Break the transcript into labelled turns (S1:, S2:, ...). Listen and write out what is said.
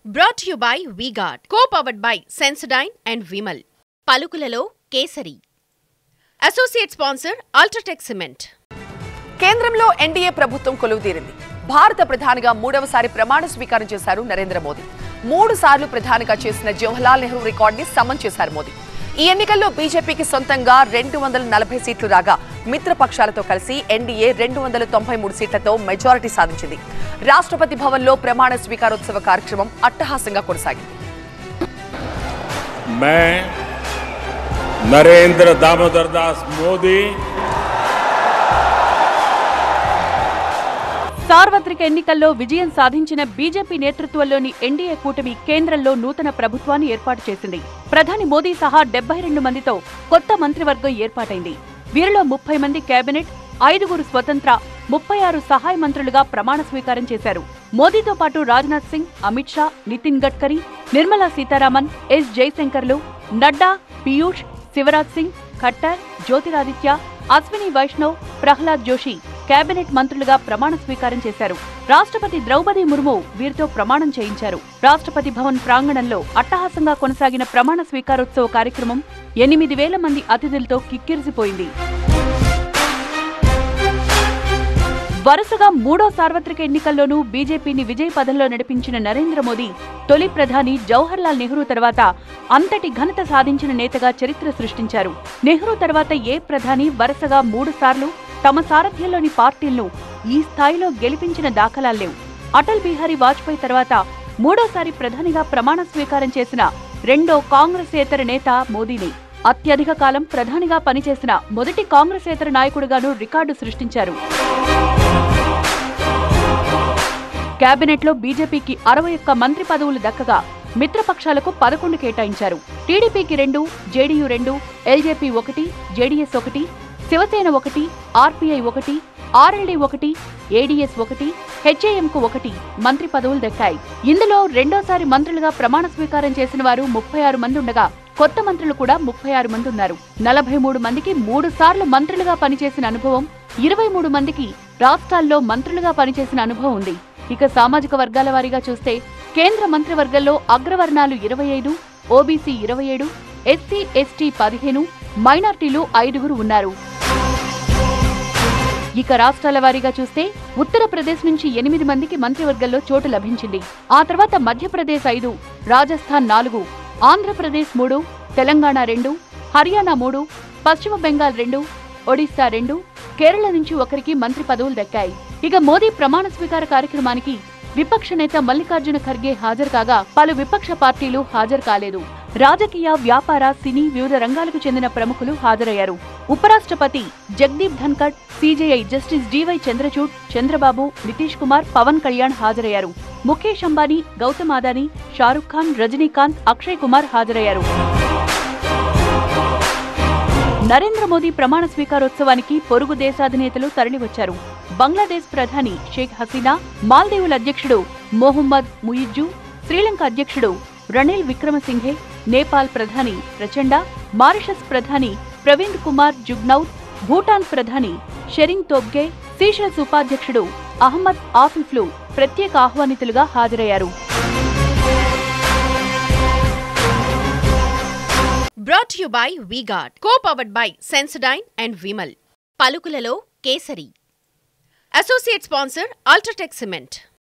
S1: brought you by V-Guard co powered by Sensodyne and Vimal పలుకులలో Kesari associate sponsor UltraTech cement
S2: కేంద్రంలో NDA ప్రభుత్వం కొలువుతీరింది భారత ప్రధానిగా మూడవసారి ప్రమాణ స్వీకారం చేశారు నరేంద్ర మోదీ మూడు సార్లు ప్రధానిగా చేసిన జవహర్లాల్ నెహ్రూ రికార్డుని సమన్ చేశారు మోదీ ఈ ఎన్నికల్లో బీజేపీకి సొంతంగా రెండు వందల నలభై సీట్లు రాగా మిత్రపక్షాలతో కలిసి ఎన్డీఏ రెండు వందల తొంభై మూడు సీట్లతో మెజారిటీ సాధించింది రాష్ట్రపతి భవన్లో ప్రమాణ స్వీకారోత్సవ కార్యక్రమం అట్టహాసంగా కొనసాగింది
S3: मैं नरेंद्र दामोदर दास मोदी
S4: సార్వత్రిక ఎన్నికల్లో విజయం సాధించిన బీజేపీ నేతృత్వంలోని ఎన్డీఏ కూటమి కేంద్రంలో నూతన ప్రభుత్వాన్ని ఏర్పాటు చేసింది ప్రధాని మోదీ సహా డెబ్బై రెండు మందితో కొత్త మంత్రివర్గం ఏర్పాటైంది వీరిలో ముప్పై మంది కేబినెట్ ఐదుగురు స్వతంత్ర ముప్పై ఆరు సహాయ మంత్రులుగా ప్రమాణ స్వీకారం చేశారు మోదీతో పాటు రాజ్నాథ్ సింగ్ అమిత్ షా నితిన్ గడ్కరీ నిర్మలా సీతారామన్ ఎస్ జైశంకర్లు నడ్డా పీయూష్ శివరాజ్ సింగ్ ఖట్టర్ జ్యోతిరాదిత్య అశ్విని వైష్ణవ్ ప్రహ్లాద్ జోషి కేబినెట్ మంత్రులుగా ప్రమాణ స్వీకారం చేశారు రాష్ట్రపతి ద్రౌపది ముర్ము వీరితో ప్రమాణం చేయించారు రాష్ట్రపతి భవన్ ప్రాంగణంలో అట్టహాసంగా కొనసాగిన ప్రమాణ స్వీకారోత్సవ కార్యక్రమం ఎనిమిది వేల మంది అతిథులతో కిక్కిరిసిపోయింది వరుసగా మూడో సార్వత్రిక ఎన్నికల్లోనూ బీజేపీని విజయ పదంలో నడిపించిన నరేంద్ర మోదీ తొలి ప్రధాని జవహర్లాల్ నెహ్రూ తర్వాత అంతటి ఘనత సాధించిన నేతగా చరిత్ర సృష్టించారు నెహ్రూ తర్వాత ఏ ప్రధాని వరుసగా మూడు సార్లు తమ సారథ్యంలోని పార్టీలను ఈ స్థాయిలో గెలిపించిన దాఖలాల్లేవు అటల్ బిహారీ వాజ్పేయి తర్వాత మూడోసారి ప్రధానిగా ప్రమాణ స్వీకారం చేసిన రెండో కాంగ్రెసేతర నేత మోదీని అత్యధిక కాలం ప్రధానిగా పనిచేసిన మొదటి కాంగ్రెసేతర నాయకుడిగానూ రికార్డు సృష్టించారు కేబినెట్లో బీజేపీకి అరవై ఒక్క మంత్రి పదవులు దక్కగా మిత్రపక్షాలకు పదకొండు కేటాయించారు టీడీపీకి రెండు జేడీయూ రెండు ఎల్జేపీ ఒకటి జేడీఎస్ ఒకటి శివసేన ఒకటి ఆర్పీఐ ఒకటి ఆర్ఎల్డీ ఒకటి ఏడీఎస్ ఒకటి హెచ్ఏఎంకు ఒకటి మంత్రి పదవులు దక్కాయి ఇందులో రెండోసారి మంత్రులుగా ప్రమాణ స్వీకారం చేసిన వారు ముప్పై ఆరు మంది ఉండగా కొత్త మంత్రులు కూడా ముప్పై ఆరు మంది ఉన్నారు నలభై మూడు మందికి మూడు సార్లు మంత్రులుగా పనిచేసిన అనుభవం ఇరవై మూడు మందికి రాష్ట్రాల్లో మంత్రులుగా పనిచేసిన అనుభవం ఉంది ఇక సామాజిక వర్గాల వారీగా చూస్తే కేంద్ర మంత్రివర్గంలో అగ్రవర్ణాలు ఇరవై ఐదు ఓబీసీ ఇరవై ఏడు ఎస్సీ ఎస్టీ పదిహేను మైనార్టీలు ఐదుగురు ఉన్నారు ఇక రాష్ట్రాల వారీగా చూస్తే ఉత్తరప్రదేశ్ నుంచి ఎనిమిది మందికి మంత్రివర్గంలో చోటు లభించింది ఆ తర్వాత మధ్యప్రదేశ్ ఐదు రాజస్థాన్ నాలుగు ఆంధ్రప్రదేశ్ మూడు తెలంగాణ రెండు హర్యానా మూడు పశ్చిమ బెంగాల్ రెండు ఒడిశా రెండు కేరళ నుంచి ఒకరికి మంత్రి పదవులు దక్కాయి ఇక మోదీ ప్రమాణ స్వీకార కార్యక్రమానికి విపక్ష నేత మల్లికార్జున ఖర్గే హాజరు కాగా పలు విపక్ష పార్టీలు హాజరు కాలేదు రాజకీయ వ్యాపార సినీ వివిధ రంగాలకు చెందిన ప్రముఖులు హాజరయ్యారు ఉపరాష్ట్రపతి Jagdeep Dhankhar CJI justice DY Chandrachud Chandrababu Nitish Kumar Pawan Kalyan హాజరయ్యారు ముఖేష్ అంబానీ గౌతమ్ అదానీ షారుఖ్ ఖాన్ రజనీకాంత్ అక్షయ్ కుమార్ హాజరయ్యారు నరేంద్ర మోదీ ప్రమాణ స్వీకారోత్సవానికి పొరుగు దేశాధినేతలు తరలివచ్చారు బంగ్లాదేశ్ ప్రధాని షేక్ హసీనా మాల్దీవుల అధ్యక్షుడు మొహమ్మద్ ముయిజ్జు శ్రీలంక అధ్యక్షుడు రణిల్ విక్రమసింఘే నేపాల్ ప్రధాని ప్రచండ మారిషస్ ప్రధాని ప్రవీణ్ కుమార్ జుగ్నౌత్ భూటాన్ ప్రధాని షెరింగ్ తోబ్గే సీషెల్స్ ఉపాధ్యక్షుడు అహ్మద్ ఆఫిఫ్లు ప్రత్యేక ఆహ్వానితులుగా హాజరయ్యారు
S1: brought you by V-Guard co powered by Sensodyne and Vimal పలుకులలో Kesari associate sponsor UltraTech cement